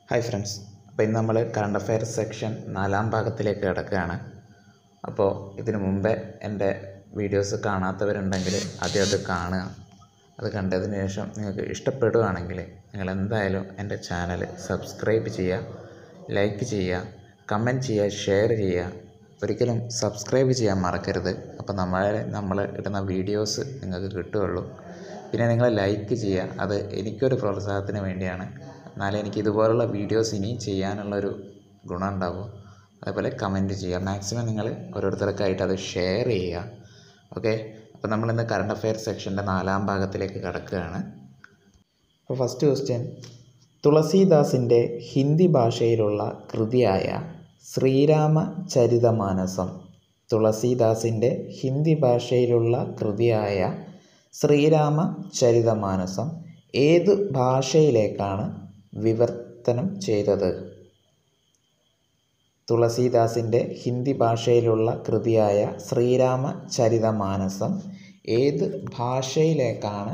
hi friends അപ്പോൾ ഇന്ന് നമ്മൾ കറണ്ട് അഫയർസ് സെക്ഷൻ നാലാം ഭാഗത്തിലേക്ക് കിടക്കുകയാണ് അപ്പോൾ ഇതിനു മുമ്പേ എൻ്റെ വീഡിയോസ് കാണാത്തവരുണ്ടെങ്കിൽ ആദ്യം അത് കാണുക അത് കണ്ടതിന് ശേഷം നിങ്ങൾക്ക് ഇഷ്ടപ്പെടുകയാണെങ്കിൽ നിങ്ങൾ എന്തായാലും എൻ്റെ ചാനൽ സബ്സ്ക്രൈബ് ചെയ്യുക ലൈക്ക് ചെയ്യുക കമൻറ്റ് ചെയ്യുക ഷെയർ ചെയ്യുക ഒരിക്കലും സബ്സ്ക്രൈബ് ചെയ്യാൻ മറക്കരുത് അപ്പോൾ നമ്മളെ നമ്മൾ ഇടുന്ന വീഡിയോസ് നിങ്ങൾക്ക് കിട്ടുകയുള്ളൂ പിന്നെ നിങ്ങൾ ലൈക്ക് ചെയ്യുക അത് എനിക്കൊരു പ്രോത്സാഹനത്തിന് വേണ്ടിയാണ് എന്നാലേ എനിക്ക് ഇതുപോലുള്ള വീഡിയോസ് ഇനിയും ചെയ്യാനുള്ളൊരു ഗുണം ഉണ്ടാവും അതേപോലെ കമൻറ്റ് ചെയ്യുക മാക്സിമം നിങ്ങൾ ഓരോരുത്തർക്കായിട്ട് അത് ഷെയർ ചെയ്യുക ഓക്കെ അപ്പോൾ നമ്മളിന്ന് കറണ്ട് അഫെയർ സെക്ഷൻ്റെ നാലാം ഭാഗത്തിലേക്ക് കടക്കുകയാണ് അപ്പോൾ ഫസ്റ്റ് ക്വസ്റ്റ്യൻ തുളസീദാസിൻ്റെ ഹിന്ദി ഭാഷയിലുള്ള കൃതിയായ ശ്രീരാമ ചരിതമാനസം തുളസീദാസിൻ്റെ ഹിന്ദി ഭാഷയിലുള്ള കൃതിയായ ശ്രീരാമ ചരിതമാനസം ഏത് ഭാഷയിലേക്കാണ് വിവർത്തനം ചെയ്തത് തുളസീദാസിൻ്റെ ഹിന്ദി ഭാഷയിലുള്ള കൃതിയായ ശ്രീരാമ ചരിതമാനസം ഏത് ഭാഷയിലേക്കാണ്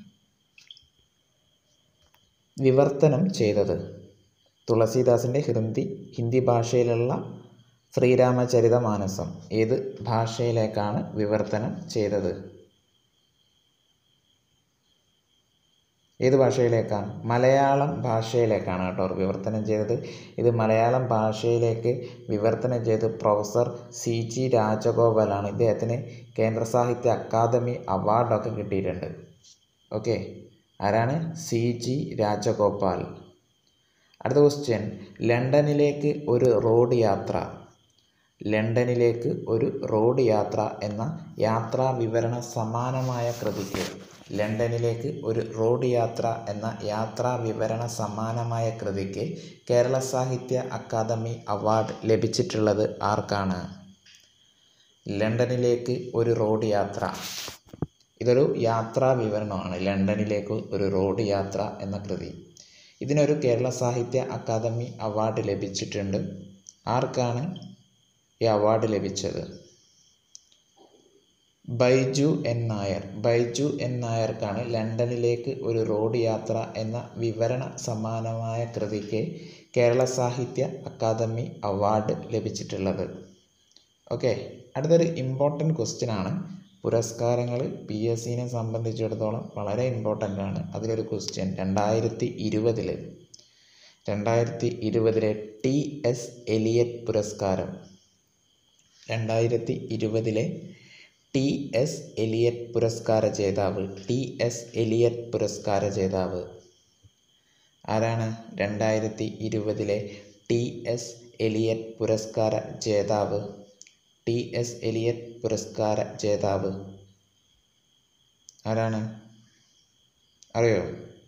വിവർത്തനം ചെയ്തത് തുളസീദാസിൻ്റെ ഹിന്ദി ഹിന്ദി ഭാഷയിലുള്ള ശ്രീരാമചരിതമാനസം ഏത് ഭാഷയിലേക്കാണ് വിവർത്തനം ചെയ്തത് ഏത് ഭാഷയിലേക്കാണ് മലയാളം ഭാഷയിലേക്കാണ് കേട്ടോ വിവർത്തനം ചെയ്തത് ഇത് മലയാളം ഭാഷയിലേക്ക് വിവർത്തനം ചെയ്ത് പ്രൊഫസർ സി ജി രാജഗോപാലാണ് ഇദ്ദേഹത്തിന് കേന്ദ്ര സാഹിത്യ അക്കാദമി അവാർഡൊക്കെ കിട്ടിയിട്ടുണ്ട് ഓക്കെ ആരാണ് സി ജി രാജഗോപാൽ അടുത്ത ക്വസ്റ്റ്യൻ ലണ്ടനിലേക്ക് ഒരു റോഡ് യാത്ര ലണ്ടനിലേക്ക് ഒരു റോഡ് യാത്ര എന്ന യാത്രാ വിവരണ സമാനമായ കൃതിക്ക് ലണ്ടനിലേക്ക് ഒരു റോഡ് യാത്ര എന്ന യാത്രാ വിവരണ സമാനമായ കൃതിക്ക് കേരള സാഹിത്യ അക്കാദമി അവാർഡ് ലഭിച്ചിട്ടുള്ളത് ആർക്കാണ് ലണ്ടനിലേക്ക് ഒരു റോഡ് യാത്ര ഇതൊരു യാത്രാ വിവരണമാണ് ലണ്ടനിലേക്ക് ഒരു റോഡ് യാത്ര എന്ന കൃതി ഇതിനൊരു കേരള സാഹിത്യ അക്കാദമി അവാർഡ് ലഭിച്ചിട്ടുണ്ട് ആർക്കാണ് ഈ അവാർഡ് ലഭിച്ചത് ബൈജു എൻ നായർ ബൈജു എൻ നായർക്കാണ് ലണ്ടനിലേക്ക് ഒരു റോഡ് യാത്ര എന്ന വിവരണ സമാനമായ കൃതിക്ക് കേരള സാഹിത്യ അക്കാദമി അവാർഡ് ലഭിച്ചിട്ടുള്ളത് ഓക്കെ അടുത്തൊരു ഇമ്പോർട്ടൻ്റ് ക്വസ്റ്റ്യൻ ആണ് പുരസ്കാരങ്ങൾ പി എസ് സിനെ സംബന്ധിച്ചിടത്തോളം വളരെ ഇമ്പോർട്ടൻ്റ് ആണ് അതിലൊരു ക്വസ്റ്റ്യൻ രണ്ടായിരത്തി ഇരുപതിൽ രണ്ടായിരത്തി ഇരുപതിലെ ടി എസ് എലിയറ്റ് പുരസ്കാരം രണ്ടായിരത്തി ഇരുപതിലെ ടി എസ് എലിയറ്റ് പുരസ്കാര ജേതാവ് ടി എസ് എലിയറ്റ് പുരസ്കാര ജേതാവ് ആരാണ് രണ്ടായിരത്തി ഇരുപതിലെ ടി എസ് എലിയറ്റ് പുരസ്കാര ജേതാവ് ടി എസ് എലിയറ്റ് പുരസ്കാര ജേതാവ് ആരാണ് അറിയോ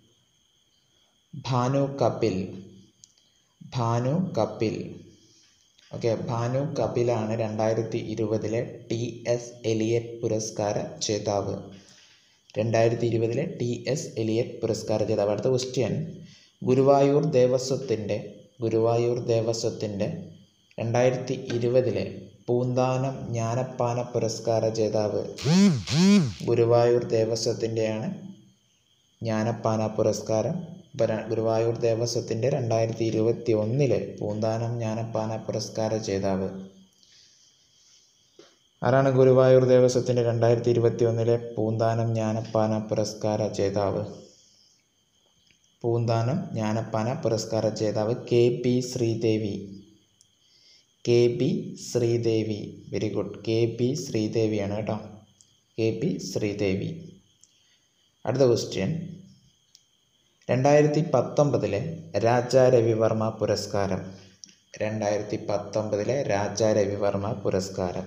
ഭാനു കപിൽ ഭാനു കപിൽ ഓക്കെ ഭാനു കപിലാണ് രണ്ടായിരത്തി ഇരുപതിലെ ടി എസ് എലിയറ്റ് പുരസ്കാര ജേതാവ് രണ്ടായിരത്തി ഇരുപതിലെ ടി എസ് എലിയറ്റ് പുരസ്കാര ജേതാവ് അടുത്ത ക്വസ്റ്റ്യൻ ഗുരുവായൂർ ദേവസ്വത്തിൻ്റെ ഗുരുവായൂർ ദേവസ്വത്തിൻ്റെ രണ്ടായിരത്തി ഇരുപതിലെ പൂന്താനം ജ്ഞാനപ്പാന പുരസ്കാര ജേതാവ് ഗുരുവായൂർ ദേവസ്വത്തിൻ്റെയാണ് ജ്ഞാനപ്പാന പുരസ്കാരം ഗുരുവായൂർ ദേവസ്വത്തിൻ്റെ രണ്ടായിരത്തി ഇരുപത്തി ഒന്നിലെ പൂന്താനം ജ്ഞാനപ്പാന പുരസ്കാര ജേതാവ് ആരാണ് ഗുരുവായൂർ ദേവസ്വത്തിൻ്റെ രണ്ടായിരത്തി ഇരുപത്തി ഒന്നിലെ പൂന്താനം ജ്ഞാനപ്പാന പുരസ്കാര ജേതാവ് പൂന്താനം ജ്ഞാനപ്പാന പുരസ്കാര ജേതാവ് K P Sreedevi K P Sreedevi very good K P ശ്രീദേവിയാണ് കേട്ടോ കെ പി ശ്രീദേവി അടുത്ത ക്വസ്റ്റ്യൻ രണ്ടായിരത്തി പത്തൊമ്പതിലെ രാജാ രവിവർമ്മ പുരസ്കാരം രണ്ടായിരത്തി പത്തൊമ്പതിലെ രാജാ രവിവർമ്മ പുരസ്കാരം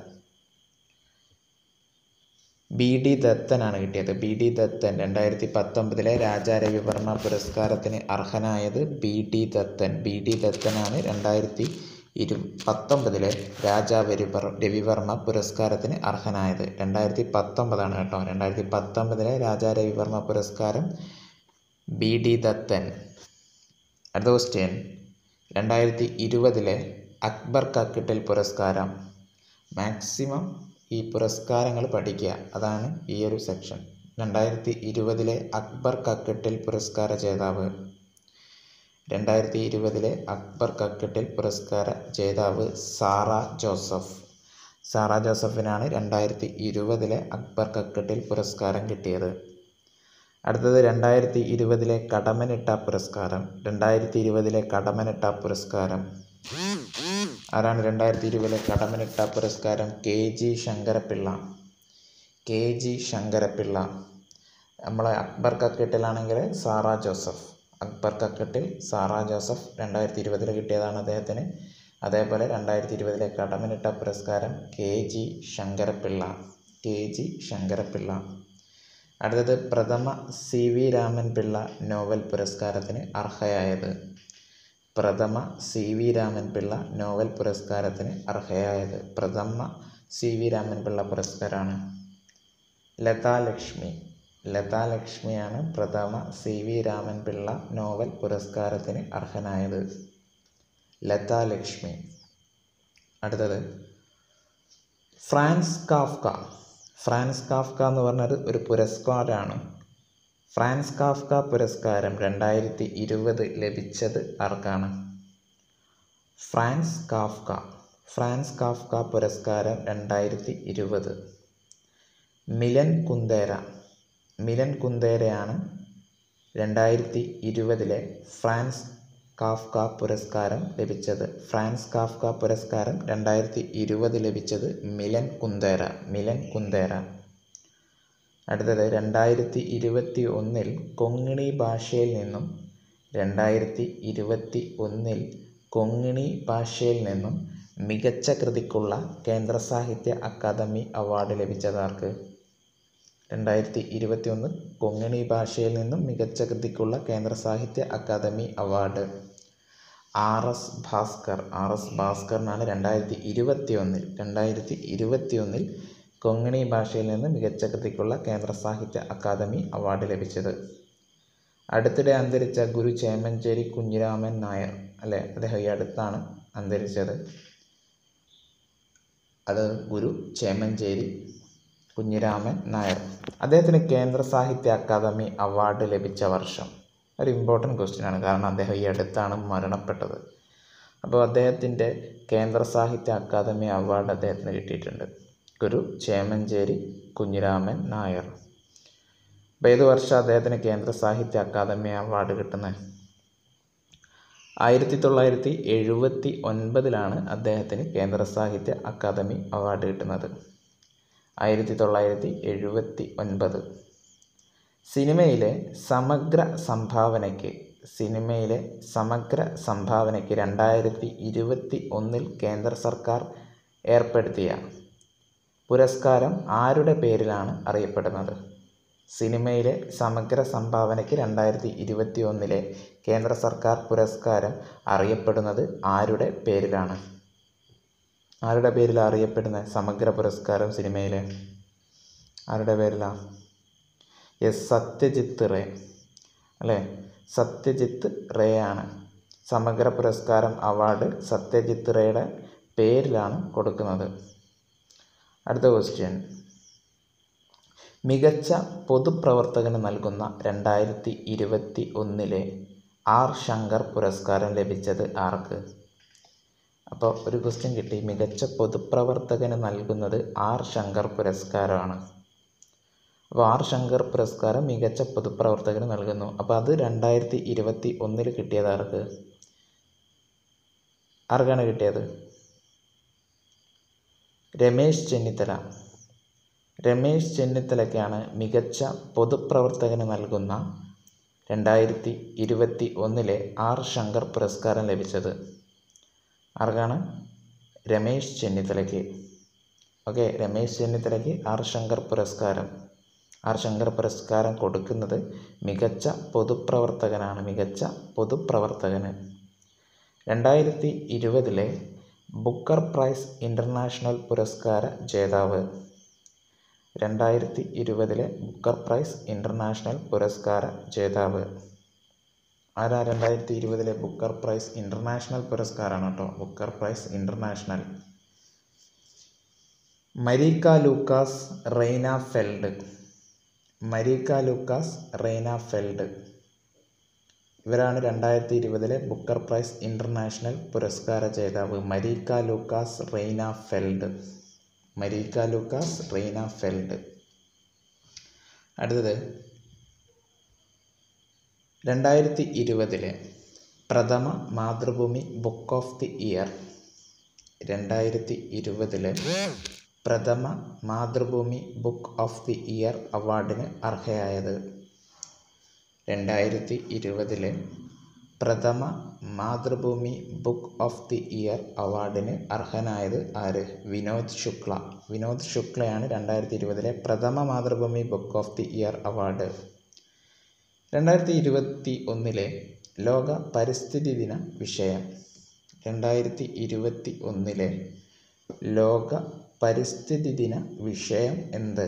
ബി ഡി ദത്തനാണ് കിട്ടിയത് ബി ഡി ദത്തൻ രണ്ടായിരത്തി പത്തൊമ്പതിലെ രാജാ രവിവർമ്മ പുരസ്കാരത്തിന് അർഹനായത് B D Dathan B D ദത്തനാണ് രണ്ടായിരത്തി ഇരു പത്തൊമ്പതിലെ രാജാ രവിവർ രവിവർമ്മ പുരസ്കാരത്തിന് അർഹനായത് രണ്ടായിരത്തി പത്തൊമ്പതാണ് കേട്ടോ രണ്ടായിരത്തി പത്തൊമ്പതിലെ രാജാ രവിവർമ്മ പുരസ്കാരം ബി ഡി ദത്തൻ അടുത്ത ക്വസ്റ്റ്യൻ രണ്ടായിരത്തി ഇരുപതിലെ അക്ബർ കക്കിട്ടിൽ പുരസ്കാരം മാക്സിമം ഈ പുരസ്കാരങ്ങൾ പഠിക്കുക അതാണ് ഈ ഒരു സെക്ഷൻ രണ്ടായിരത്തി ഇരുപതിലെ അക്ബർ കക്കിട്ടിൽ പുരസ്കാര ജേതാവ് രണ്ടായിരത്തി ഇരുപതിലെ അക്ബർ കക്കട്ടിൽ പുരസ്കാര ജേതാവ് സാറ ജോസഫ് സാറ ജോസഫിനാണ് രണ്ടായിരത്തി ഇരുപതിലെ അക്ബർ കക്കട്ടിൽ പുരസ്കാരം കിട്ടിയത് അടുത്തത് രണ്ടായിരത്തി ഇരുപതിലെ കടമനിട്ട പുരസ്കാരം രണ്ടായിരത്തി ഇരുപതിലെ കടമനിട്ട പുരസ്കാരം ആരാണ് രണ്ടായിരത്തി ഇരുപതിലെ കടമനിട്ട പുരസ്കാരം K G Sankarapillai K G Sankarapillai നമ്മളെ അക്ബർ കക്കട്ടിലാണെങ്കിൽ സാറ ജോസഫ് അക്ബർ കക്കട്ടിൽ സാറ ജോസഫ് രണ്ടായിരത്തി ഇരുപതിൽ കിട്ടിയതാണ് അദ്ദേഹത്തിന് അതേപോലെ രണ്ടായിരത്തി ഇരുപതിലെ കടമനിട്ട പുരസ്കാരം K G Sankarapillai K G Sankarapillai അടുത്തത് പ്രഥമ C V Raman Pillai novel പുരസ്കാരത്തിന് അർഹയായത് പ്രഥമ C V Raman Pillai novel പുരസ്കാരത്തിന് അർഹയായത് പ്രഥമ സി വി രാമൻ പിള്ള പുരസ്കാരമാണ് ലതാ ലക്ഷ്മി ലതാ ലക്ഷ്മിയാണ് പ്രഥമ C V Raman Pillai novel പുരസ്കാരത്തിന് അർഹനായത് ലതാ ലക്ഷ്മി അടുത്തത് ഫ്രാൻസ് കാഫ്ക ഫ്രാൻസ് കാഫ്ക എന്ന് പറഞ്ഞത് ഒരു പുരസ്കാരമാണ് ഫ്രാൻസ് കാഫ്ക പുരസ്കാരം രണ്ടായിരത്തി ഇരുപത് ലഭിച്ചത് ആർക്കാണ് ഫ്രാൻസ് കാഫ്ക ഫ്രാൻസ് കാഫ്ക പുരസ്കാരം രണ്ടായിരത്തി ഇരുപത് മിലൻ കുന്ദേര മിലൻ കുന്ദേരയാണ് രണ്ടായിരത്തി ഇരുപതിലെ ഫ്രാൻസ് കാഫ്ക പുരസ്കാരം ലഭിച്ചത് ഫ്രാൻസ് കാഫ്ക പുരസ്കാരം രണ്ടായിരത്തി ഇരുപത് ലഭിച്ചത് മിലൻ കുന്ദേര മിലൻ കുന്ദേര അടുത്തത് രണ്ടായിരത്തി ഇരുപത്തി ഒന്നിൽ കൊങ്ങിണി ഭാഷയിൽ നിന്നും രണ്ടായിരത്തി ഇരുപത്തി ഒന്നിൽ കൊങ്ങിണി ഭാഷയിൽ നിന്നും മികച്ച കൃതിക്കുള്ള കേന്ദ്ര സാഹിത്യ അക്കാദമി അവാർഡ് ലഭിച്ചതാർക്ക് രണ്ടായിരത്തി ഇരുപത്തി ഒന്ന് കൊങ്ങിണി ഭാഷയിൽ നിന്നും മികച്ച കൃതിക്കുള്ള Kendra Sahitya Akademi award R S Bhaskar R S ഭാസ്കറിനാണ് രണ്ടായിരത്തി ഇരുപത്തി ഒന്നിൽ രണ്ടായിരത്തി ഇരുപത്തി ഒന്നിൽ കൊങ്ങിണി ഭാഷയിൽ നിന്ന് മികച്ച കൃതിക്കുള്ള കേന്ദ്ര സാഹിത്യ അക്കാദമി അവാർഡ് ലഭിച്ചത് അടുത്തിടെ അന്തരിച്ച ഗുരു ചേമഞ്ചേരി കുഞ്ഞിരാമൻ നായർ അല്ലേ അദ്ദേഹം ഈ അടുത്താണ് അന്തരിച്ചത് അത് ഗുരു ചേമഞ്ചേരി കുഞ്ഞിരാമൻ നായർ അദ്ദേഹത്തിന് കേന്ദ്ര സാഹിത്യ അക്കാദമി അവാർഡ് ലഭിച്ച വർഷം ഒരു ഇമ്പോർട്ടൻറ്റ് ക്വസ്റ്റ്യൻ ആണ് കാരണം അദ്ദേഹം ഈ അടുത്താണ് മരണപ്പെട്ടത് അപ്പോൾ അദ്ദേഹത്തിൻ്റെ കേന്ദ്ര സാഹിത്യ അക്കാദമി അവാർഡ് അദ്ദേഹത്തിന് കിട്ടിയിട്ടുണ്ട് ഗുരു ചേമഞ്ചേരി കുഞ്ഞിരാമൻ നായർ അപ്പോൾ ഏത് വർഷം അദ്ദേഹത്തിന് കേന്ദ്ര സാഹിത്യ അക്കാദമി അവാർഡ് കിട്ടുന്നത് ആയിരത്തി തൊള്ളായിരത്തി എഴുപത്തി ഒൻപതിലാണ് അദ്ദേഹത്തിന് കേന്ദ്ര സാഹിത്യ അക്കാദമി അവാർഡ് കിട്ടുന്നത് ആയിരത്തി തൊള്ളായിരത്തി എഴുപത്തി ഒൻപത് സിനിമയിലെ സമഗ്ര സംഭാവനയ്ക്ക് സിനിമയിലെ സമഗ്ര സംഭാവനയ്ക്ക് രണ്ടായിരത്തി ഇരുപത്തി ഒന്നിൽ കേന്ദ്ര സർക്കാർ ഏർപ്പെടുത്തിയ പുരസ്കാരം ആരുടെ പേരിലാണ് അറിയപ്പെടുന്നത് സിനിമയിലെ സമഗ്ര സംഭാവനയ്ക്ക് രണ്ടായിരത്തി ഇരുപത്തി ഒന്നിലെ കേന്ദ്ര സർക്കാർ പുരസ്കാരം അറിയപ്പെടുന്നത് ആരുടെ പേരിലാണ് ആരുടെ പേരിലാണ് അറിയപ്പെടുന്നത് സമഗ്ര പുരസ്കാരം സിനിമയിലെ ആരുടെ പേരിലാണ് എസ് സത്യജിത്ത് റേ അല്ലേ സത്യജിത്ത് റേ ആണ് സമഗ്ര പുരസ്കാരം അവാർഡ് സത്യജിത്ത് റേയുടെ പേരിലാണ് കൊടുക്കുന്നത് അടുത്ത ക്വസ്റ്റ്യൻ മികച്ച പൊതുപ്രവർത്തകന് നൽകുന്ന രണ്ടായിരത്തി ഇരുപത്തി ഒന്നിലെ ആർ ശങ്കർ പുരസ്കാരം ലഭിച്ചത് ആർക്ക് അപ്പോൾ ഒരു ക്വസ്റ്റ്യൻ കിട്ടി മികച്ച പൊതുപ്രവർത്തകന് നൽകുന്നത് ആർ ശങ്കർ പുരസ്കാരമാണ് അപ്പോൾ ആർ ശങ്കർ പുരസ്കാരം മികച്ച പൊതുപ്രവർത്തകന് നൽകുന്നു അപ്പോൾ അത് രണ്ടായിരത്തി ഇരുപത്തി ഒന്നിൽ കിട്ടിയത് ആർക്ക് ആർക്കാണ് കിട്ടിയത് രമേശ് ചെന്നിത്തല രമേശ് ചെന്നിത്തലയ്ക്കാണ് മികച്ച പൊതുപ്രവർത്തകന് നൽകുന്ന രണ്ടായിരത്തി ഇരുപത്തി ഒന്നിലെ ആർ ശങ്കർ പുരസ്കാരം ലഭിച്ചത് ആർക്കാണ് രമേശ് ചെന്നിത്തലയ്ക്ക് ഓക്കെ രമേശ് ചെന്നിത്തലയ്ക്ക് ആർ ശങ്കർ പുരസ്കാരം ആർ ശങ്കർ പുരസ്കാരം കൊടുക്കുന്നത് മികച്ച പൊതുപ്രവർത്തകനാണ് മികച്ച പൊതുപ്രവർത്തകന് രണ്ടായിരത്തി ഇരുപതിലെ ബുക്കർ പ്രൈസ് ഇൻ്റർനാഷണൽ പുരസ്കാര ജേതാവ് രണ്ടായിരത്തി ഇരുപതിലെ ബുക്കർ പ്രൈസ് ഇൻ്റർനാഷണൽ പുരസ്കാര ജേതാവ് ആരാ രണ്ടായിരത്തി ഇരുപതിലെ ബുക്കർ പ്രൈസ് ഇൻ്റർനാഷണൽ പുരസ്കാരമാണ് കേട്ടോ Booker prize international Marieke Lucas Rijneveld Marieke Lucas Rijneveld ഇവരാണ് രണ്ടായിരത്തി ഇരുപതിലെ ബുക്കർ പ്രൈസ് ഇൻ്റർനാഷണൽ പുരസ്കാര ജേതാവ് Marieke Lucas Rijneveld Marieke Lucas Rijneveld അടുത്തത് രണ്ടായിരത്തി ഇരുപതിലെ പ്രഥമ Mathrubhumi book of the year രണ്ടായിരത്തി ഇരുപതിലെ പ്രഥമ Mathrubhumi book of the year അവാർഡിന് അർഹയായത് രണ്ടായിരത്തി ഇരുപതിലെ പ്രഥമ Mathrubhumi book of the year അവാർഡിന് അർഹനായത് ആര് വിനോദ് ശുക്ല വിനോദ് ശുക്ലയാണ് രണ്ടായിരത്തി ഇരുപതിലെ പ്രഥമ Mathrubhumi book of the year award രണ്ടായിരത്തി ഇരുപത്തി ഒന്നിലെ ലോക പരിസ്ഥിതി ദിന വിഷയം രണ്ടായിരത്തി ഇരുപത്തി ഒന്നിലെ ലോക പരിസ്ഥിതി ദിന വിഷയം എന്ത്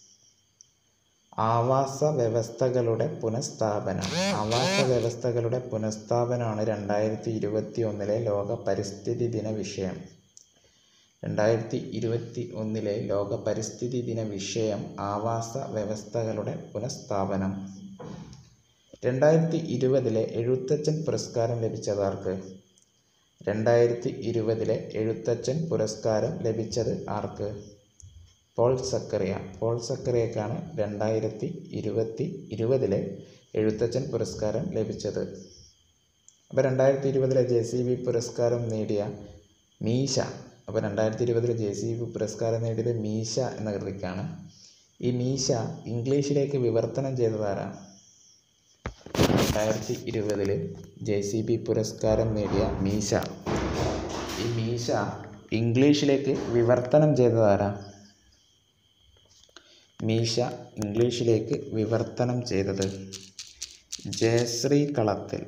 ആവാസ വ്യവസ്ഥകളുടെ പുനഃസ്ഥാപനം ആവാസ വ്യവസ്ഥകളുടെ പുനഃസ്ഥാപനമാണ് രണ്ടായിരത്തി ഇരുപത്തി ഒന്നിലെ ലോക പരിസ്ഥിതി ദിന വിഷയം രണ്ടായിരത്തി ഇരുപത്തി ഒന്നിലെ ലോക പരിസ്ഥിതി ദിന വിഷയം ആവാസ വ്യവസ്ഥകളുടെ പുനഃസ്ഥാപനം രണ്ടായിരത്തി ഇരുപതിലെ എഴുത്തച്ഛൻ പുരസ്കാരം ലഭിച്ചതാർക്ക് രണ്ടായിരത്തി ഇരുപതിലെ എഴുത്തച്ഛൻ പുരസ്കാരം ലഭിച്ചത് ആർക്ക് പോൾ സക്കറിയ പോൾ സക്കറിയക്കാണ് രണ്ടായിരത്തി ഇരുപത്തി ഇരുപതിലെ എഴുത്തച്ഛൻ പുരസ്കാരം ലഭിച്ചത് അപ്പോൾ രണ്ടായിരത്തി ഇരുപതിലെ ജെ സി ബി പുരസ്കാരം നേടിയ മീശ അപ്പോൾ രണ്ടായിരത്തി ഇരുപതിലെ ജെ സി ബി പുരസ്കാരം നേടിയത് മീശ എന്ന കൃതിക്കാണ് ഈ മീശ ഇംഗ്ലീഷിലേക്ക് വിവർത്തനം ചെയ്തതാരാണ് രണ്ടായിരത്തി ഇരുപതിൽ ജെ സി ബി പുരസ്കാരം നേടിയ മീശ ഈ മീശ ഇംഗ്ലീഷിലേക്ക് വിവർത്തനം ചെയ്തതാരാ മീശ ഇംഗ്ലീഷിലേക്ക് വിവർത്തനം ചെയ്തത് ജയശ്രീ കളത്തിൽ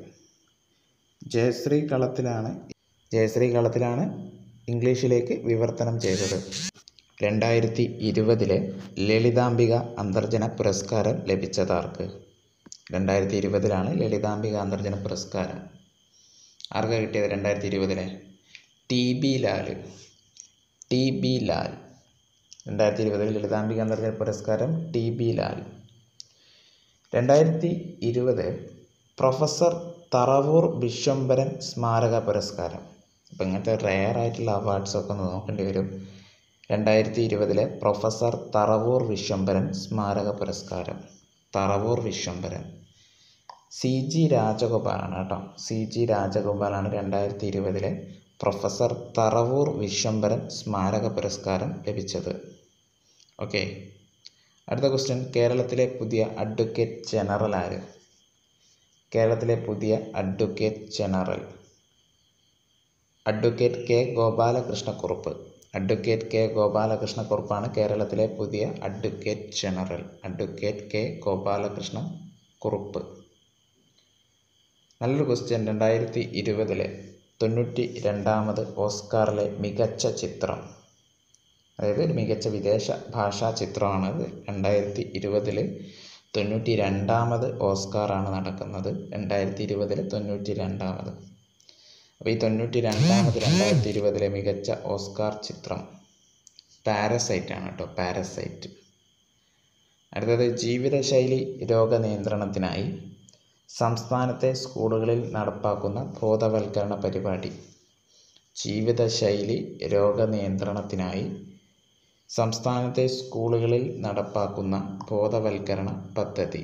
ജയശ്രീ കളത്തിലാണ് ജയശ്രീ കളത്തിലാണ് ഇംഗ്ലീഷിലേക്ക് വിവർത്തനം ചെയ്തത് രണ്ടായിരത്തി ഇരുപതിലെ ലളിതാംബിക അന്തർജന പുരസ്കാരം ലഭിച്ചതാർക്ക് രണ്ടായിരത്തി ഇരുപതിലാണ് ലളിതാംബിക അന്തർജന പുരസ്കാരം ആർക്കാ കിട്ടിയത് രണ്ടായിരത്തി ഇരുപതിലെ T B Lal T B Lal രണ്ടായിരത്തി ഇരുപതിൽ ലളിതാംബിക അന്തർജന പുരസ്കാരം ടി ബി ലാൽ രണ്ടായിരത്തി ഇരുപത് പ്രൊഫസർ തറവൂർ വിശ്വംഭരൻ സ്മാരക പുരസ്കാരം അപ്പം ഇങ്ങനത്തെ റെയർ ആയിട്ടുള്ള അവാർഡ്സൊക്കെ ഒന്ന് നോക്കേണ്ടി വരും രണ്ടായിരത്തി ഇരുപതിലെ പ്രൊഫസർ തറവൂർ വിശ്വംഭരൻ സ്മാരക പുരസ്കാരം തറവൂർ വിശ്വംഭരൻ സി ജി രാജഗോപാലാണ് കേട്ടോ സി ജി രാജഗോപാലാണ് രണ്ടായിരത്തി ഇരുപതിലെ പ്രൊഫസർ തറവൂർ വിശ്വംഭരൻ സ്മാരക പുരസ്കാരം ലഭിച്ചത് ഓക്കെ അടുത്ത ക്വസ്റ്റ്യൻ കേരളത്തിലെ പുതിയ അഡ്വക്കേറ്റ് ജനറൽ ആര് കേരളത്തിലെ പുതിയ advocate general advocate K Gopalakrishnakurup advocate K ഗോപാലകൃഷ്ണക്കുറുപ്പാണ് കേരളത്തിലെ പുതിയ advocate general advocate K Gopalakrishna Kurup നല്ലൊരു ക്വസ്റ്റ്യൻ രണ്ടായിരത്തി ഇരുപതിലെ തൊണ്ണൂറ്റി രണ്ടാമത് ഓസ്കാറിലെ മികച്ച ചിത്രം അതായത് ഒരു മികച്ച വിദേശ ഭാഷാ ചിത്രമാണത് രണ്ടായിരത്തി ഇരുപതിൽ തൊണ്ണൂറ്റി രണ്ടാമത് ഓസ്കാറാണ് നടക്കുന്നത് രണ്ടായിരത്തി ഇരുപതിൽ തൊണ്ണൂറ്റി രണ്ടാമത് അപ്പോൾ ഈ തൊണ്ണൂറ്റി രണ്ടാമത് രണ്ടായിരത്തി ഇരുപതിലെ മികച്ച ഓസ്കാർ ചിത്രം പാരസൈറ്റ് ആണ് കേട്ടോ പാരസൈറ്റ് അടുത്തത് ജീവിതശൈലി രോഗനിയന്ത്രണത്തിനായി സംസ്ഥാനത്തെ സ്കൂളുകളിൽ നടപ്പാക്കുന്ന ബോധവൽക്കരണ പരിപാടി ജീവിതശൈലി രോഗനിയന്ത്രണത്തിനായി സംസ്ഥാനത്തെ സ്കൂളുകളിൽ നടപ്പാക്കുന്ന ബോധവൽക്കരണ പദ്ധതി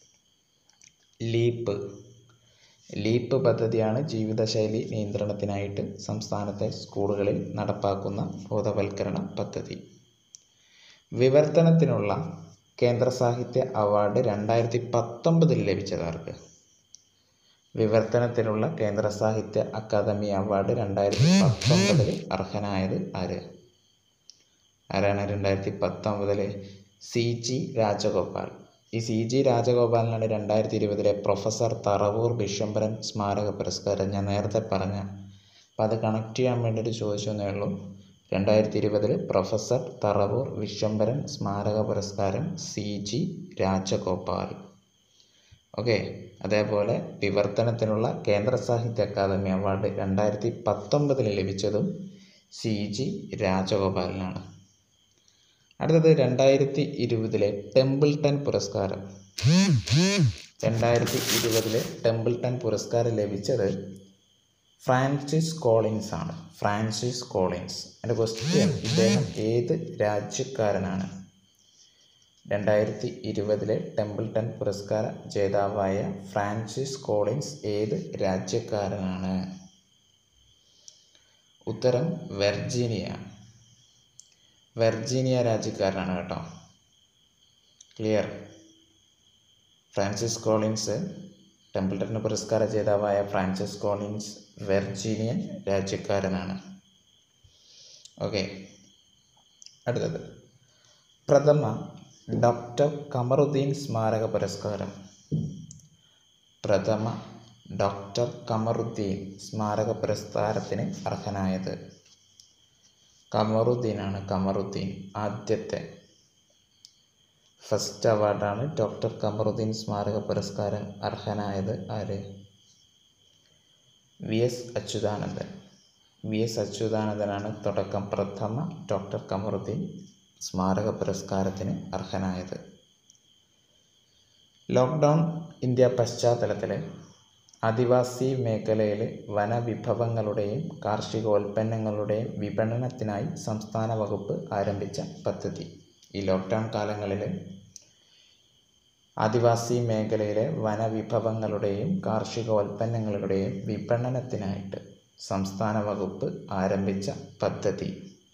ലീപ്പ് ലീപ്പ് പദ്ധതിയാണ് ജീവിതശൈലി നിയന്ത്രണത്തിനായിട്ട് സംസ്ഥാനത്തെ സ്കൂളുകളിൽ നടപ്പാക്കുന്ന ബോധവൽക്കരണ പദ്ധതി വിവർത്തനത്തിനുള്ള കേന്ദ്ര സാഹിത്യ അവാർഡ് രണ്ടായിരത്തി പത്തൊമ്പതിൽ ലഭിച്ചതാർക്ക് വിവർത്തനത്തിനുള്ള കേന്ദ്ര സാഹിത്യ അക്കാദമി അവാർഡ് രണ്ടായിരത്തി പത്തൊമ്പതിൽ അർഹനായത് ആര് ആരാണ് രണ്ടായിരത്തി പത്തൊമ്പതിലെ സി ജി രാജഗോപാൽ ഈ സി ജി രാജഗോപാലിനാണ് രണ്ടായിരത്തി ഇരുപതിലെ പ്രൊഫസർ തറവൂർ വിശ്വംഭരൻ സ്മാരക പുരസ്കാരം ഞാൻ നേരത്തെ പറഞ്ഞ അപ്പോൾ അത് കണക്ട് ചെയ്യാൻ വേണ്ടിയിട്ട് ചോദിച്ചു എന്നേ ഉള്ളൂ രണ്ടായിരത്തി ഇരുപതിൽ പ്രൊഫസർ തറവൂർ വിശ്വംഭരൻ സ്മാരക പുരസ്കാരം സി ജി രാജഗോപാൽ ഓക്കെ അതേപോലെ വിവർത്തനത്തിനുള്ള കേന്ദ്ര സാഹിത്യ അക്കാദമി അവാർഡ് രണ്ടായിരത്തി പത്തൊമ്പതിൽ ലഭിച്ചതും സി ജി രാജഗോപാലിനാണ് അടുത്തത് രണ്ടായിരത്തി ഇരുപതിലെ ടെമ്പിൾട്ടൺ പുരസ്കാരം രണ്ടായിരത്തി ഇരുപതിലെ ടെമ്പിൾട്ടൺ പുരസ്കാരം ലഭിച്ചത് ഫ്രാൻസിസ് കോളിൻസ് ആണ് ഫ്രാൻസിസ് കോളിൻസ് എൻ്റെ ക്വസ്റ്റ്യൻ ഇദ്ദേഹം ഏത് രാജ്യക്കാരനാണ് രണ്ടായിരത്തി ഇരുപതിലെ ടെമ്പിൾട്ടൺ പുരസ്കാര ജേതാവായ ഫ്രാൻസിസ് കോളിൻസ് ഏത് രാജ്യക്കാരനാണ് ഉത്തരം വെർജീനിയ വെർജീനിയ രാജ്യക്കാരനാണ് കേട്ടോ ക്ലിയർ ഫ്രാൻസിസ് കോളിൻസ് ടെമ്പിൾട്ടൺ പുരസ്കാര ജേതാവായ ഫ്രാൻസിസ് കോളിൻസ് വെർജീനിയൻ രാജ്യക്കാരനാണ് ഓക്കെ അടുത്തത് പ്രഥമ ഡോക്ടർ കമറുദ്ദീൻ സ്മാരക പുരസ്കാരം പ്രഥമ ഡോക്ടർ കമറുദ്ദീൻ സ്മാരക പുരസ്കാരത്തിന് അർഹനായത് കമറുദ്ദീനാണ് കമറുദ്ദീൻ ആദ്യത്തെ ഫസ്റ്റ് അവാർഡാണ് ഡോക്ടർ കമറുദ്ദീൻ സ്മാരക പുരസ്കാരം അർഹനായത് ആര് V S Achuthanandan V S അച്യുതാനന്ദനാണ് തുടക്കം പ്രഥമ ഡോക്ടർ കമറുദ്ദീൻ സ്മാരക പുരസ്കാരത്തിന് അർഹനായത് ലോക്ക്ഡൗൺ ഇന്ത്യ പശ്ചാത്തലത്തിൽ ആദിവാസി മേഖലയിലെ വനവിഭവങ്ങളുടെയും കാർഷികോൽപ്പന്നങ്ങളുടെയും വിപണനത്തിനായി സംസ്ഥാന വകുപ്പ് ആരംഭിച്ച പദ്ധതി ഈ ലോക്ക്ഡൗൺ കാലങ്ങളിൽ ആദിവാസി മേഖലയിലെ വനവിഭവങ്ങളുടെയും കാർഷികോൽപ്പന്നങ്ങളുടെയും വിപണനത്തിനായിട്ട് സംസ്ഥാന വകുപ്പ് ആരംഭിച്ച പദ്ധതി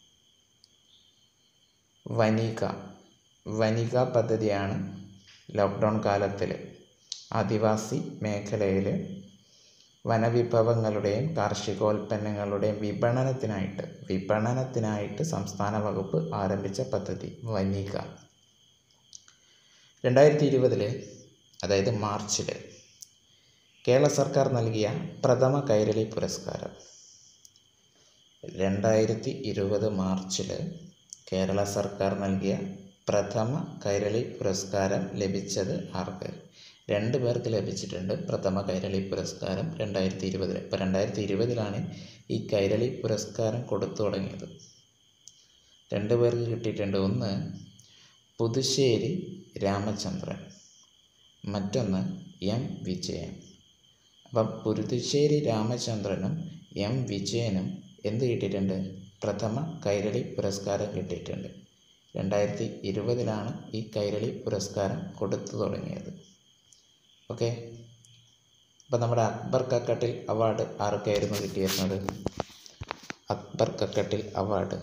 വനിക വനിക പദ്ധതിയാണ് ലോക്ക്ഡൗൺ കാലത്തിൽ ആദിവാസി മേഖലയിൽ വനവിഭവങ്ങളുടെയും കാർഷികോൽപ്പന്നങ്ങളുടെയും വിപണനത്തിനായിട്ട് വിപണനത്തിനായിട്ട് സംസ്ഥാന വകുപ്പ് ആരംഭിച്ച പദ്ധതി വനിക രണ്ടായിരത്തി ഇരുപതിൽ അതായത് മാർച്ചിൽ കേരള സർക്കാർ നൽകിയ പ്രഥമ കൈരളി പുരസ്കാരം രണ്ടായിരത്തി ഇരുപത് മാർച്ചിൽ കേരള സർക്കാർ നൽകിയ പ്രഥമ കൈരളി പുരസ്കാരം ലഭിച്ചത് ആർക്ക് രണ്ട് പേർക്ക് ലഭിച്ചിട്ടുണ്ട് പ്രഥമ കൈരളി പുരസ്കാരം രണ്ടായിരത്തി ഇരുപതിൽ ഇപ്പോൾ രണ്ടായിരത്തി ഇരുപതിലാണ് ഈ കൈരളി പുരസ്കാരം കൊടുത്തു തുടങ്ങിയത് രണ്ട് പേർക്ക് കിട്ടിയിട്ടുണ്ട് ഒന്ന് പുതുശ്ശേരി രാമചന്ദ്രൻ മറ്റൊന്ന് എം വിജയൻ അപ്പം പുതുശ്ശേരി രാമചന്ദ്രനും എം വിജയനും എന്ത് കിട്ടിയിട്ടുണ്ട് പ്രഥമ കൈരളി പുരസ്കാരം കിട്ടിയിട്ടുണ്ട് രണ്ടായിരത്തി ഇരുപതിലാണ് ഈ കൈരളി പുരസ്കാരം കൊടുത്തു തുടങ്ങിയത് ഓക്കെ അപ്പം നമ്മുടെ അക്ബർ കക്കട്ടിൽ അവാർഡ് ആർക്കായിരുന്നു കിട്ടിയിരുന്നത് അക്ബർ കക്കട്ടിൽ അവാർഡ്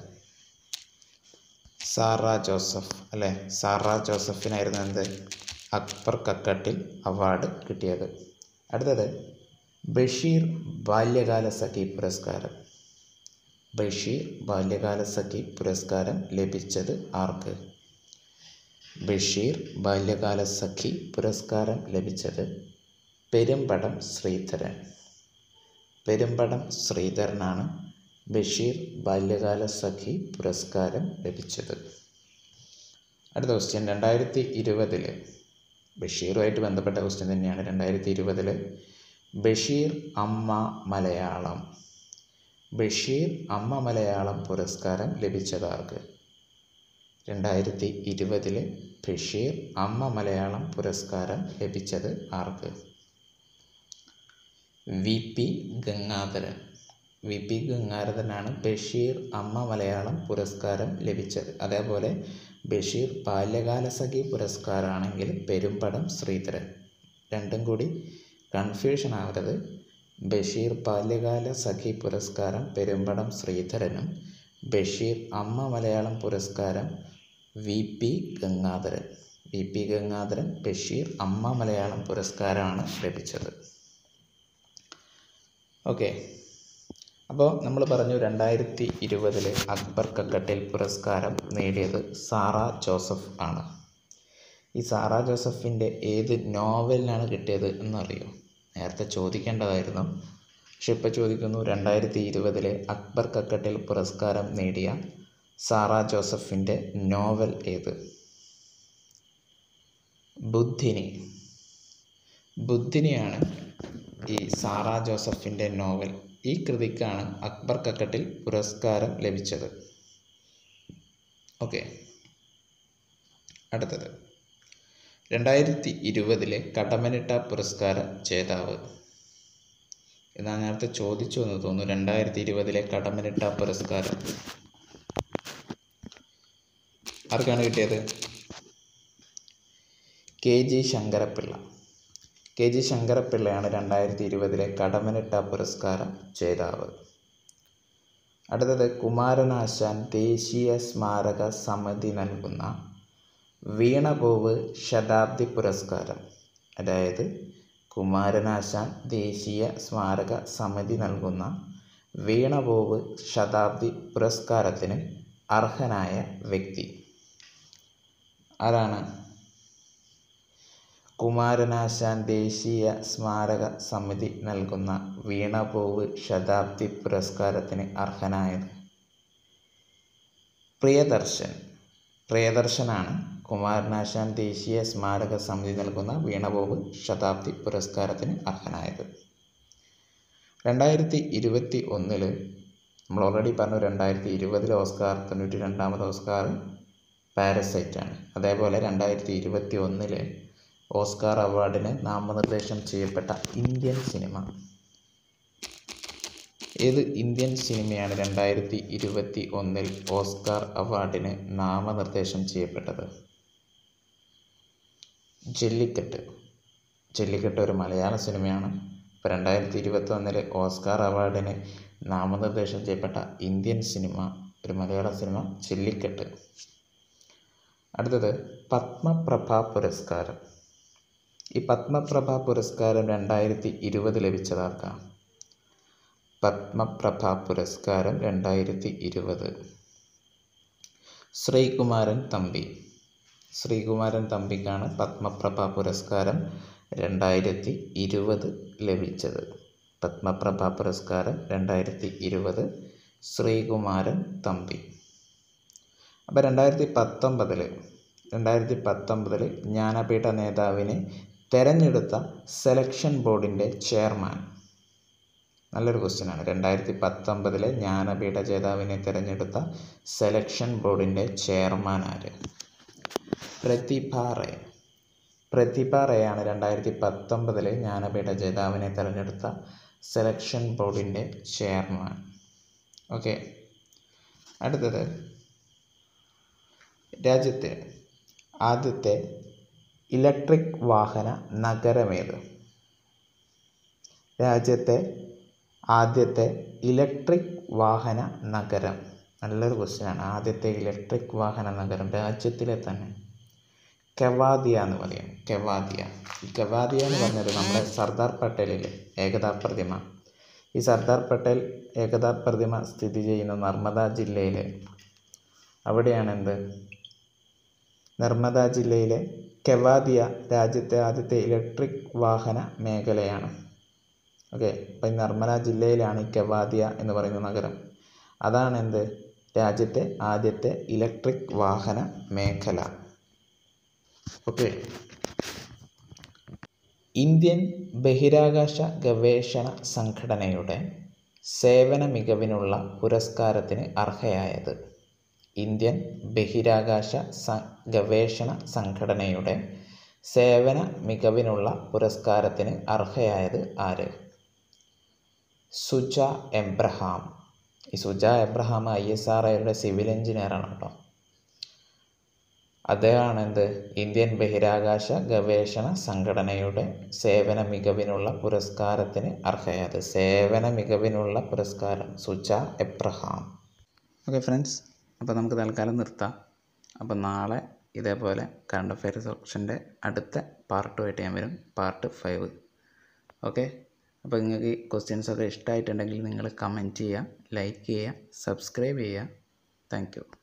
സാറ ജോസഫ് അല്ലേ സാറ ജോസഫിനായിരുന്നു എന്ത് അക്ബർ കക്കട്ടിൽ അവാർഡ് കിട്ടിയത് അടുത്തത് ബഷീർ ബാല്യകാല സഖി പുരസ്കാരം ബഷീർ ബാല്യകാല സഖി പുരസ്കാരം ലഭിച്ചത് ആർക്ക് ബഷീർ ബാല്യകാല സഖി പുരസ്കാരം ലഭിച്ചത് പെരുമ്പടം ശ്രീധരൻ പെരുമ്പടം ശ്രീധരനാണ് ബഷീർ ബാല്യകാല സഖി പുരസ്കാരം ലഭിച്ചത് അടുത്ത ക്വസ്റ്റ്യൻ രണ്ടായിരത്തി ഇരുപതിൽ ബഷീറുമായിട്ട് ബന്ധപ്പെട്ട ക്വസ്റ്റ്യൻ തന്നെയാണ് രണ്ടായിരത്തി ഇരുപതിൽ ബഷീർ അമ്മ മലയാളം ബഷീർ അമ്മ മലയാളം പുരസ്കാരം ലഭിച്ചതാർക്ക് രണ്ടായിരത്തി ഇരുപതിൽ ബഷീർ അമ്മ മലയാളം പുരസ്കാരം ലഭിച്ചത് ആർക്ക് V P Gangadharan V P ഗംഗാധരനാണ് ബഷീർ അമ്മ മലയാളം പുരസ്കാരം ലഭിച്ചത് അതേപോലെ ബഷീർ ബാല്യകാല സഖി പുരസ്കാരമാണെങ്കിൽ പെരുമ്പടം ശ്രീധരൻ രണ്ടും കൂടി കൺഫ്യൂഷൻ ആവരുത് ബഷീർ ബാല്യകാല സഖി പുരസ്കാരം പെരുമ്പടം ശ്രീധരനും ബഷീർ അമ്മ മലയാളം പുരസ്കാരം V P Gangadharan V P Gangadharan Basheer Amma Malayalam പുരസ്കാരമാണ് ലഭിച്ചത് ഓക്കെ അപ്പോൾ നമ്മൾ പറഞ്ഞു രണ്ടായിരത്തി ഇരുപതിൽ അക്ബർ കക്കട്ടിൽ പുരസ്കാരം നേടിയത് സാറ ജോസഫ് ആണ് ഈ സാറ ജോസഫിൻ്റെ ഏത് നോവലിനാണ് കിട്ടിയത് എന്നറിയോ നേരത്തെ ചോദിക്കേണ്ടതായിരുന്നു പക്ഷെ ഇപ്പോൾ ചോദിക്കുന്നു രണ്ടായിരത്തി ഇരുപതിലെ അക്ബർ കക്കട്ടിൽ പുരസ്കാരം നേടിയ സാറ ജോസഫിൻ്റെ നോവൽ ഏത് ബുദ്ധിനി ബുദ്ധിനിയാണ് ഈ സാറ ജോസഫിൻ്റെ നോവൽ ഈ കൃതിക്കാണ് അക്ബർ കക്കട്ടിൽ പുരസ്കാരം ലഭിച്ചത് ഓക്കെ അടുത്തത് രണ്ടായിരത്തി ഇരുപതിലെ കടമനിട്ട പുരസ്കാര ജേതാവ് ഇത് ഞാൻ നേരത്തെ ചോദിച്ചു എന്ന് തോന്നുന്നു രണ്ടായിരത്തി ഇരുപതിലെ കടമനിട്ട പുരസ്കാരം ആർക്കാണ് കിട്ടിയത് K G Sankarapillai K G ശങ്കരപ്പിള്ളയാണ് രണ്ടായിരത്തി ഇരുപതിലെ കടമനിട്ട പുരസ്കാരം ജേതാവ് അടുത്തത് കുമാരനാശാൻ ദേശീയ സ്മാരക സമിതി നൽകുന്ന വീണപൂവ് ശതാബ്ദി പുരസ്കാരം അതായത് കുമാരനാശാൻ ദേശീയ സ്മാരക സമിതി നൽകുന്ന വീണപൂവ് ശതാബ്ദി പുരസ്കാരത്തിന് അർഹനായ വ്യക്തി ആരാണ് കുമാരനാശാൻ ദേശീയ സ്മാരക സമിതി നൽകുന്ന വീണപൂവ് ശതാബ്ദി പുരസ്കാരത്തിന് അർഹനായത് പ്രിയദർശൻ പ്രിയദർശനാണ് കുമാരനാശാൻ ദേശീയ സ്മാരക സമിതി നൽകുന്ന വീണപൂവ് ശതാബ്ദി പുരസ്കാരത്തിന് അർഹനായത് രണ്ടായിരത്തി ഇരുപത്തി ഒന്നില് നമ്മൾ ഓൾറെഡി പറഞ്ഞു രണ്ടായിരത്തി ഇരുപതിലെ ഓസ്കാർ തൊണ്ണൂറ്റി രണ്ടാമത് ഓസ്കാർ പാരസൈറ്റാണ് അതേപോലെ രണ്ടായിരത്തി ഇരുപത്തി ഒന്നിലെ ഓസ്കാർ അവാർഡിന് നാമനിർദ്ദേശം ചെയ്യപ്പെട്ട ഇന്ത്യൻ സിനിമ ഏത് ഇന്ത്യൻ സിനിമയാണ് രണ്ടായിരത്തി ഇരുപത്തി ഒന്നിൽ ഓസ്കാർ അവാർഡിന് നാമനിർദ്ദേശം ചെയ്യപ്പെട്ടത് ജല്ലിക്കെട്ട് ജല്ലിക്കെട്ട് ഒരു മലയാള സിനിമയാണ് ഇപ്പോൾ രണ്ടായിരത്തി ഇരുപത്തി ഒന്നിലെ ഓസ്കാർ അവാർഡിന് നാമനിർദ്ദേശം ചെയ്യപ്പെട്ട ഇന്ത്യൻ സിനിമ ഒരു മലയാള സിനിമ ജല്ലിക്കെട്ട് അടുത്തത് പത്മപ്രഭ പുരസ്കാരം ഈ പത്മപ്രഭ പുരസ്കാരം രണ്ടായിരത്തി ഇരുപത് ലഭിച്ചതാർക്കാണ് പത്മപ്രഭ പുരസ്കാരം രണ്ടായിരത്തി ഇരുപത് ശ്രീകുമാരൻ തമ്പി ശ്രീകുമാരൻ തമ്പിക്കാണ് പത്മപ്രഭ പുരസ്കാരം രണ്ടായിരത്തി ഇരുപത് ലഭിച്ചത് പത്മപ്രഭ പുരസ്കാരം രണ്ടായിരത്തി ഇരുപത് ശ്രീകുമാരൻ തമ്പി അപ്പോൾ രണ്ടായിരത്തി പത്തൊമ്പതിൽ രണ്ടായിരത്തി പത്തൊമ്പതിൽ ജ്ഞാനപീഠ നേതാവിനെ തെരഞ്ഞെടുത്ത സെലക്ഷൻ ബോർഡിൻ്റെ ചെയർമാൻ നല്ലൊരു ക്വസ്റ്റ്യനാണ് രണ്ടായിരത്തി പത്തൊമ്പതിലെ ജ്ഞാനപീഠ ജേതാവിനെ തിരഞ്ഞെടുത്ത സെലക്ഷൻ ബോർഡിൻ്റെ ചെയർമാൻ ആര് പ്രതിഭ റേ പ്രതിഭ റേയാണ് രണ്ടായിരത്തി പത്തൊമ്പതിലെ ജ്ഞാനപീഠ ജേതാവിനെ തിരഞ്ഞെടുത്ത സെലക്ഷൻ ബോർഡിൻ്റെ ചെയർമാൻ ഓക്കെ അടുത്തത് രാജ്യത്തെ ആദ്യത്തെ ഇലക്ട്രിക് വാഹന നഗരമേത് രാജ്യത്തെ ആദ്യത്തെ ഇലക്ട്രിക് വാഹന നഗരം നല്ലൊരു ക്വസ്റ്റ്യനാണ് ആദ്യത്തെ ഇലക്ട്രിക് വാഹന നഗരം രാജ്യത്തിലെ തന്നെ കെവാദിയ എന്ന് പറയും കെവാദിയ ഈ കെവാദിയ എന്ന് പറഞ്ഞത് നമ്മുടെ സർദാർ പട്ടേലിലെ ഏകതാ പ്രതിമ ഈ സർദാർ പട്ടേൽ ഏകതാ പ്രതിമ സ്ഥിതി ചെയ്യുന്ന നർമ്മദ ജില്ലയിലെ അവിടെയാണ് എന്ത് നർമ്മദ ജില്ലയിലെ കെവാദിയ രാജ്യത്തെ ആദ്യത്തെ ഇലക്ട്രിക് വാഹന മേഖലയാണ് ഓക്കെ അപ്പം ഈ നർമ്മദ ജില്ലയിലാണ് ഈ കെവാദിയ എന്ന് പറയുന്ന നഗരം അതാണ് എന്ത് രാജ്യത്തെ ആദ്യത്തെ ഇലക്ട്രിക് വാഹന മേഖല ഓക്കെ ഇന്ത്യൻ ബഹിരാകാശ ഗവേഷണ സംഘടനയുടെ സേവന മികവിനുള്ള പുരസ്കാരത്തിന് അർഹയായത് ഇന്ത്യൻ ബഹിരാകാശ സ ഗവേഷണ സംഘടനയുടെ സേവന മികവിനുള്ള പുരസ്കാരത്തിന് അർഹയായത് ആര് സുജ എബ്രഹാം ഈ Suja Abraham I S R ഒയുടെ സിവിൽ എഞ്ചിനീയറാണ് കേട്ടോ അദ്ദേഹമാണ് എന്ത് ഇന്ത്യൻ ബഹിരാകാശ ഗവേഷണ സംഘടനയുടെ സേവന മികവിനുള്ള പുരസ്കാരത്തിന് അർഹയായത് സേവന മികവിനുള്ള പുരസ്കാരം സുജ എബ്രഹാം ഓക്കെ ഫ്രണ്ട്സ് അപ്പോൾ നമുക്ക് തൽക്കാലം നിർത്താം അപ്പോൾ നാളെ ഇതേപോലെ കറണ്ട് അഫെയർ സെക്ഷൻ്റെ അടുത്ത പാർട്ടുമായിട്ട് ഞാൻ വരും പാർട്ട് ഫൈവ് ഓക്കെ അപ്പോൾ നിങ്ങൾക്ക് ഈ ക്വസ്റ്റ്യൻസൊക്കെ ഇഷ്ടമായിട്ടുണ്ടെങ്കിൽ നിങ്ങൾ കമൻറ്റ് ചെയ്യുക ലൈക്ക് ചെയ്യുക സബ്സ്ക്രൈബ് ചെയ്യുക താങ്ക്